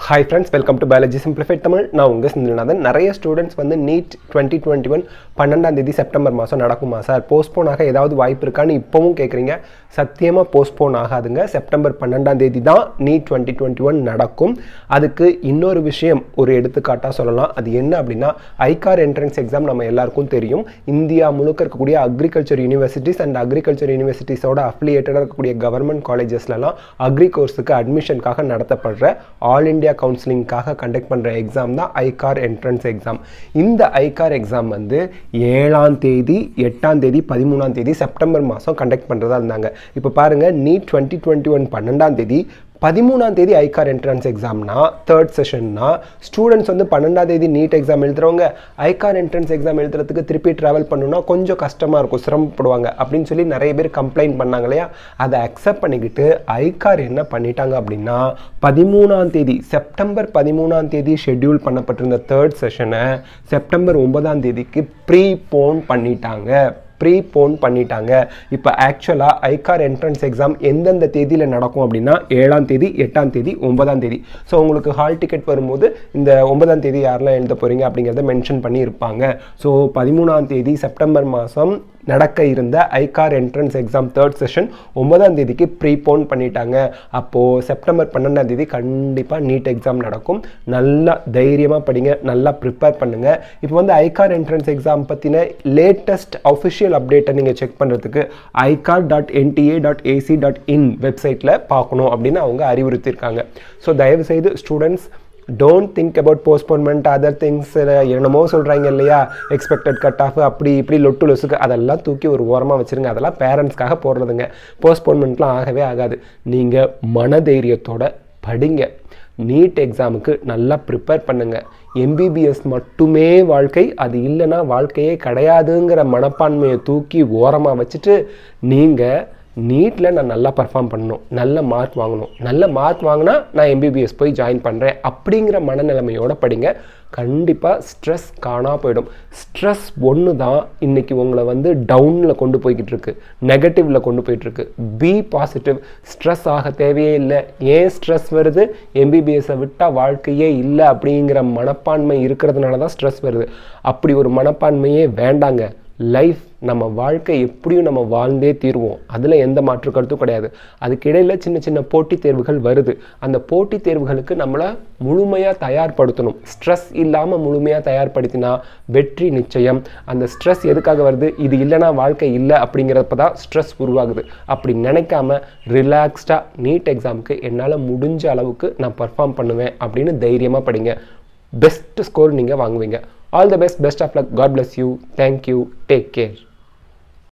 hi friends welcome to biology simplified Tamil நான் உங்கள் சிந்திரநாதன் நிறைய ஸ்டூடெண்ட்ஸ் வந்து நீட் டுவெண்ட்டி டுவெண்ட்டி ஒன் பன்னெண்டாம் தேதி செப்டம்பர் மாதம் நடக்குமா சார் போஸ்ட்போன் ஆக ஏதாவது வாய்ப்பு இருக்கான்னு இப்போவும் கேட்குறீங்க சத்தியமாக போஸ்ட்போன் ஆகாதுங்க செப்டம்பர் பன்னெண்டாம் தேதி தான் நீட் டுவெண்ட்டி டுவெண்ட்டி ஒன் நடக்கும் அதுக்கு இன்னொரு விஷயம் ஒரு எடுத்துக்காட்டாக சொல்லலாம் அது என்ன அப்படின்னா ஐகார் என்ட்ரன்ஸ் எக்ஸாம் நம்ம எல்லாருக்கும் தெரியும் இந்தியா முழுக்க இருக்கக்கூடிய அக்ரிகல்ச்சர் யூனிவர்சிட்டிஸ் அண்ட் அக்ரிகல்ச்சர் யூனிவர்சிட்டிஸோட அஃபிலியேட்டடாக இருக்கக்கூடிய கவர்மெண்ட் காலேஜஸ்லலாம் அக்ரி கோர்ஸுக்கு அட்மிஷனுக்காக நடத்தப்படுற ஆல் இண்டியா கவுன்சிலிங்காக கண்டக்ட் பண்ணுற எக்ஸாம் தான் ஐகார் என்ட்ரன்ஸ் எக்ஸாம் இந்த ஐகார் எக்ஸாம் வந்து ஏழாம் தேதி எட்டாம் தேதி பதிமூணாம் தேதி செப்டம்பர் மாதம் கண்டக்ட் பண்ணுறதா இருந்தாங்க இப்போ பாருங்கள் நீட் டுவெண்ட்டி டுவெண்ட்டி ஒன் பன்னெண்டாம் தேதி பதிமூணாம் தேதி ஐகார் என்ட்ரன்ஸ் எக்ஸாம்னா தேர்ட் செஷன்னா ஸ்டூடெண்ட்ஸ் வந்து பன்னெண்டாம் தேதி நீட் எக்ஸாம் எழுதுறவங்க ஐகார் என்ட்ரன்ஸ் எக்ஸாம் எழுதுறதுக்கு திருப்பி ட்ராவல் பண்ணணும்னா கொஞ்சம் கஷ்டமாக இருக்கும் சிரமப்படுவாங்க அப்படின்னு சொல்லி நிறைய பேர் கம்ப்ளைண்ட் பண்ணாங்க இல்லையா அதை அக்செப்ட் பண்ணிக்கிட்டு ஐகார் என்ன பண்ணிட்டாங்க அப்படின்னா பதிமூணாம் தேதி செப்டம்பர் பதிமூணாம் தேதி ஷெட்யூல் பண்ணப்பட்டிருந்த தேர்ட் செஷனை செப்டம்பர் ஒன்பதாம் தேதிக்கு ப்ரீ போன் பண்ணிட்டாங்க ப்ரீ போன் பண்ணிட்டாங்க இப்போ ஆக்சுவலாக ஐகார் என்ட்ரன்ஸ் எக்ஸாம் எந்தெந்த தேதியில் நடக்கும் அப்படின்னா ஏழாம் தேதி எட்டாம் தேதி ஒன்பதாம் தேதி ஸோ உங்களுக்கு ஹால் டிக்கெட் வரும்போது இந்த ஒன்பதாம் தேதி யாரெல்லாம் எழுத போகிறீங்க அப்படிங்கிறத மென்ஷன் பண்ணி இருப்பாங்க ஸோ பதிமூணாம் தேதி செப்டம்பர் மாதம் நடக்க இருந்த ICAR entrance exam third session ஒன்பதாம் தேதிக்கு ப்ரீபோன் பண்ணிட்டாங்க அப்போது செப்டம்பர் பன்னெண்டாம் தேதி கண்டிப்பாக நீட் எக்ஸாம் நடக்கும் நல்லா தைரியமாக படிங்க நல்லா ப்ரிப்பேர் பண்ணுங்கள் இப்போ வந்து ஐகார் என்ட்ரன்ஸ் எக்ஸாம் பற்றின லேட்டஸ்ட் அஃபிஷியல் அப்டேட்டை நீங்கள் செக் பண்ணுறதுக்கு ICAR dot NTA dot AC dot in வெப்சைட்டில் பார்க்கணும் அப்படின்னு அவங்க அறிவுறுத்தியிருக்காங்க ஸோ தயவுசெய்து students don't think about postponement other things என்னமோ சொல்கிறாங்க இல்லையா எக்ஸ்பெக்டட் கட் ஆஃப் அப்படி இப்படி லொட்டு லொசுக்கு அதெல்லாம் தூக்கி ஒரு ஓரமாக வச்சுருங்க அதெல்லாம் பேரண்ட்ஸ்க்காக போடுறதுங்க போஸ்ட்போன்மெண்ட்லாம் ஆகவே ஆகாது நீங்கள் மனதைரியத்தோட படிங்க நீட் எக்ஸாமுக்கு நல்லா ப்ரிப்பேர் பண்ணுங்கள் எம்பிபிஎஸ் மட்டுமே வாழ்க்கை அது இல்லைன்னா வாழ்க்கையே கிடையாதுங்கிற மனப்பான்மையை தூக்கி ஓரமாக வச்சுட்டு நீங்கள் நீட்டில் நான் நல்லா பர்ஃபார்ம் பண்ணணும் நல்ல மார்க் வாங்கணும் நல்ல மார்க் வாங்கினா நான் எம்பிபிஎஸ் போய் ஜாயின் பண்ணுறேன் அப்படிங்கிற மனநிலைமையோட படிங்க கண்டிப்பாக ஸ்ட்ரெஸ் காணா போயிடும் ஸ்ட்ரெஸ் ஒன்று தான் இன்றைக்கி உங்களை வந்து டவுனில் கொண்டு போய்கிட்டு இருக்கு நெகட்டிவில் கொண்டு போயிட்டுருக்கு பி பாசிட்டிவ் ஸ்ட்ரெஸ் ஆக தேவையே இல்லை ஏன் ஸ்ட்ரெஸ் வருது எம்பிபிஎஸ்ஸை விட்டால் வாழ்க்கையே இல்லை அப்படிங்கிற மனப்பான்மை இருக்கிறதுனால தான் ஸ்ட்ரெஸ் வருது அப்படி ஒரு மனப்பான்மையே வேண்டாங்க லைஃப் நம்ம வாழ்க்கை எப்படியும் நம்ம வாழ்ந்தே தீர்வோம் அதில் எந்த மாற்று கருத்தும் கிடையாது அதுக்கு இடையில் சின்ன சின்ன போட்டித் தேர்வுகள் வருது அந்த போட்டித் தேர்வுகளுக்கு நம்மளை முழுமையாக தயார்படுத்தணும் ஸ்ட்ரெஸ் இல்லாமல் முழுமையாக தயார்படுத்தினா வெற்றி நிச்சயம் அந்த ஸ்ட்ரெஸ் எதுக்காக வருது இது இல்லைனா வாழ்க்கை இல்லை அப்படிங்கிறப்ப தான் ஸ்ட்ரெஸ் உருவாகுது அப்படி நினைக்காம ரிலாக்ஸ்டாக நீட் எக்ஸாமுக்கு என்னால் முடிஞ்ச அளவுக்கு நான் பர்ஃபார்ம் பண்ணுவேன் அப்படின்னு தைரியமாக படிங்க பெஸ்ட் ஸ்கோர் நீங்கள் வாங்குவீங்க all the best best of luck God bless you thank you take care